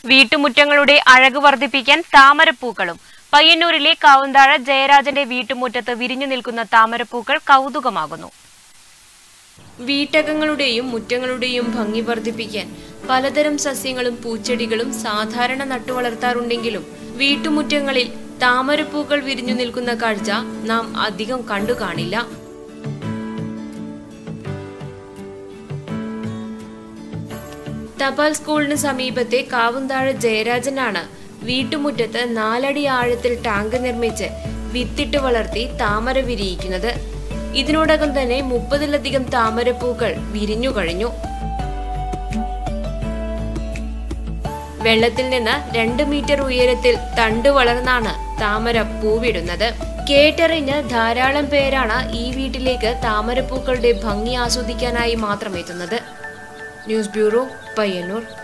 വീട്ടുമുറ്റങ്ങളുടെ അഴക് വർദ്ധിപ്പിക്കാൻ താമരപ്പൂക്കളും പയ്യന്നൂരിലെ കാവുന്താഴ ജയരാജന്റെ വീട്ടുമുറ്റത്ത് വിരിഞ്ഞു നിൽക്കുന്ന താമരപ്പൂക്കൾ കൗതുകമാകുന്നു വീട്ടകങ്ങളുടെയും മുറ്റങ്ങളുടെയും ഭംഗി വർദ്ധിപ്പിക്കാൻ പലതരം സസ്യങ്ങളും പൂച്ചെടികളും സാധാരണ നട്ടുവളർത്താറുണ്ടെങ്കിലും വീട്ടുമുറ്റങ്ങളിൽ താമരപ്പൂക്കൾ വിരിഞ്ഞു നിൽക്കുന്ന കാഴ്ച നാം അധികം കണ്ടു കാണില്ല തപാൽ സ്കൂളിന് സമീപത്തെ കാവുന്താഴ ജയരാജനാണ് വീട്ടുമുറ്റത്ത് നാലടി ആഴത്തിൽ ടാങ്ക് നിർമ്മിച്ച് വിത്തിട്ട് വളർത്തി താമര വിരിയിക്കുന്നത് ഇതിനോടകം തന്നെ മുപ്പതിലധികം താമരപ്പൂക്കൾ വിരിഞ്ഞു കഴിഞ്ഞു വെള്ളത്തിൽ നിന്ന് രണ്ട് മീറ്റർ ഉയരത്തിൽ തണ്ട് വളർന്നാണ് താമര പൂവിടുന്നത് കേട്ടറിഞ്ഞ് ധാരാളം പേരാണ് ഈ വീട്ടിലേക്ക് താമരപ്പൂക്കളുടെ ഭംഗി ആസ്വദിക്കാനായി മാത്രം എത്തുന്നത് ന്യൂസ് ബ്യൂറോ പയ്യന്നൂർ